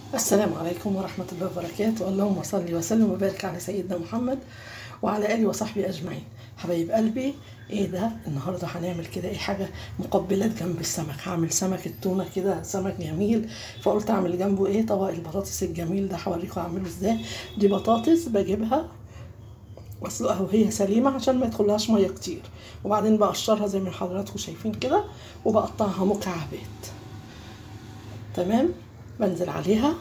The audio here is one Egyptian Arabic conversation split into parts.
السلام عليكم ورحمة الله وبركاته اللهم صل وسلم وبارك على سيدنا محمد وعلى آله وصحبه أجمعين حبايب قلبي ايه ده النهارده هنعمل كده ايه حاجه مقبلات جنب السمك هعمل سمك التونه كده سمك جميل فقلت اعمل جنبه ايه طبق البطاطس الجميل ده هوريكم اعمله ازاي دي بطاطس بجيبها واسلقها وهي سليمه عشان ما يدخلهاش ميه كتير وبعدين بقشرها زي ما حضراتكم شايفين كده وبقطعها مكعبات تمام بنزل عليها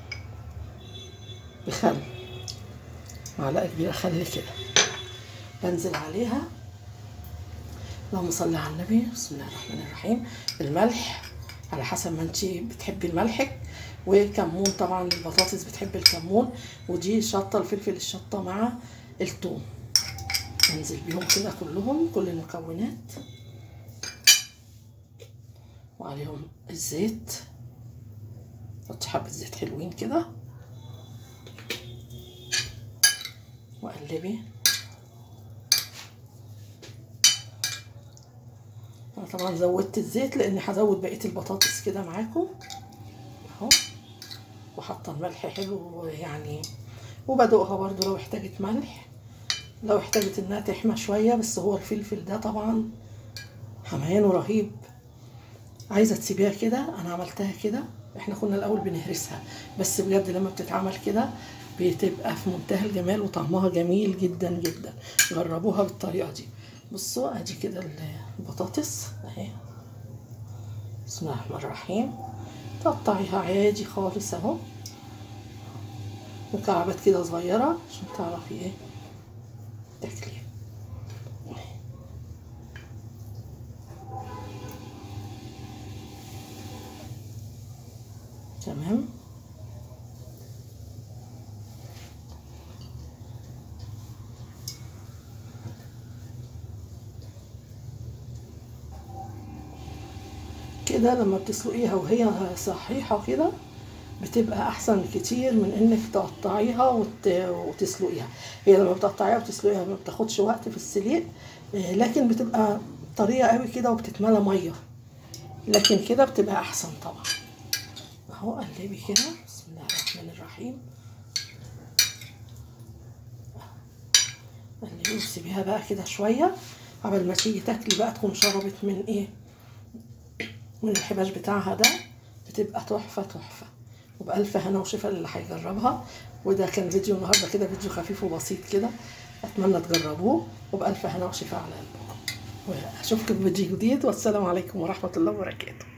بخل معلقه كبيره خل كده بنزل عليها اللهم صل على النبي بسم الله الرحمن الرحيم الملح على حسب ما انت بتحبي الملح وكمون طبعا البطاطس بتحب الكمون ودي شطه الفلفل الشطه مع الثوم انزل بيهم كده كلهم كل المكونات وعليهم الزيت حطي حبه زيت حلوين كده وقلبي انا طبعا زودت الزيت لاني هزود بقيه البطاطس كده معاكم اهو وحاطه الملح حلو يعني وبدوقها برضو لو احتاجت ملح لو احتاجت انها تحمى شويه بس هو الفلفل ده طبعا حميانه رهيب عايزه تسيبيها كده انا عملتها كده احنا كنا الاول بنهرسها بس بجد لما بتتعمل كده بتبقى في منتهى الجمال وطعمها جميل جدا جدا جربوها بالطريقه دي بصوا ادي كده البطاطس اهي بسم الله الرحمن الرحيم تقطعيها عادي خالص اهو مكعبات كده صغيرة عشان تعرفي ايه تاكلي تمام كده لما بتسلقيها وهي صحيحة كده بتبقى احسن كتير من انك تقطعيها وت... وتسلقيها هي لما بتقطعيها وتسلقيها ما بتاخدش وقت في السليق لكن بتبقى طريه قوي كده وبتتملى ميه لكن كده بتبقى احسن طبعا اهو قلبي كده بسم الله الرحمن الرحيم قلبي وسيبيها بقى كده شويه قبل ما تيجي تاكلي بقى تكون شربت من ايه من الحباش بتاعها ده بتبقى تحفه تحفه وبألف هنا وشفا اللي هيجربها وده كان فيديو النهارده كده فيديو خفيف وبسيط كده اتمنى تجربوه وبألف هنا وشفا على قلبكم واشوفكم في فيديو جديد والسلام عليكم ورحمه الله وبركاته